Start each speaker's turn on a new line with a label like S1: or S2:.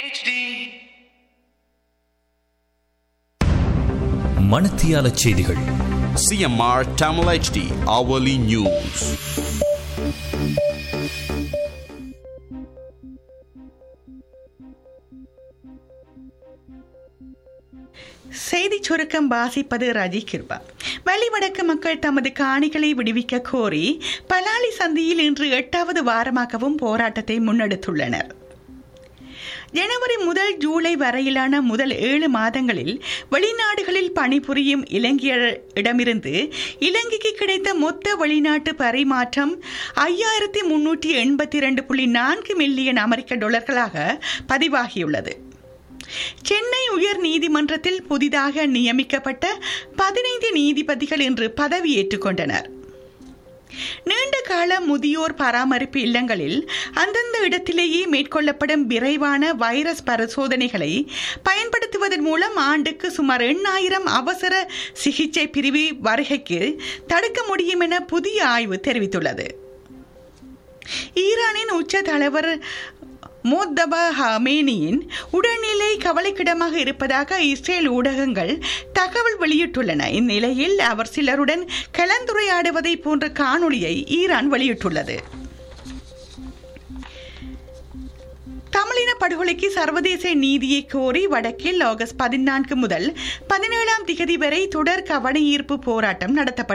S1: HD.
S2: மணத்தியால செய்திகள்
S3: CMR Tamil HD hourly news.
S4: செய்தி சுருக்கம் வாசிப்பது ரஜி கிருபா வழிவடக்கு மக்கள் தமது காணிகளை விடுவிக்க கோரி பலாலி சந்தியில் இன்று எட்டாவது வாரமாகவும் போராட்டத்தை முன்னெடுத்துள்ளனர் ஜனவரி முதல் ஜூலை வரையிலான முதல் ஏழு மாதங்களில் வெளிநாடுகளில் பணிபுரியும் இலங்கையரிடமிருந்து இலங்கைக்கு கிடைத்த மொத்த வெளிநாட்டு பரிமாற்றம் ஐயாயிரத்தி முன்னூற்றி எண்பத்தி ரெண்டு புள்ளி நான்கு மில்லியன் அமெரிக்க டாலர்களாக பதிவாகியுள்ளது சென்னை உயர் நீதிமன்றத்தில் புதிதாக நியமிக்கப்பட்ட பதினைந்து நீதிபதிகள் இன்று பதவியேற்றுக் கொண்டனர் நீண்ட கால முதியோர் பராமரிப்பு இல்லங்களில் அந்தந்த இடத்திலேயே மேற்கொள்ளப்படும் விரைவான வைரஸ் பரிசோதனைகளை பயன்படுத்துவதன் மூலம் ஆண்டுக்கு சுமார் எண்ணாயிரம் அவசர சிகிச்சை பிரிவு வருகைக்கு தடுக்க முடியும் என புதிய ஆய்வு தெரிவித்துள்ளது ஈரானின் உச்ச தலைவர் மோத்தபா ஹமேனியின் உடல்நிலை கவலைக்கிடமாக இருப்பதாக இஸ்ரேல் ஊடகங்கள் தகவல் வெளியிட்டுள்ளன இந்நிலையில் அவர் சிலருடன் கலந்துரையாடுவதை போன்ற காணொளியை ஈரான் வெளியிட்டுள்ளது தமிழின படுகொலைக்கு சர்வதேச நீதியை கோரி வடக்கில் ஆகஸ்ட் பதினான்கு முதல் பதினேழாம் திகதி வரை தொடர் கவன ஈர்ப்பு போராட்டம் நடத்தப்படும்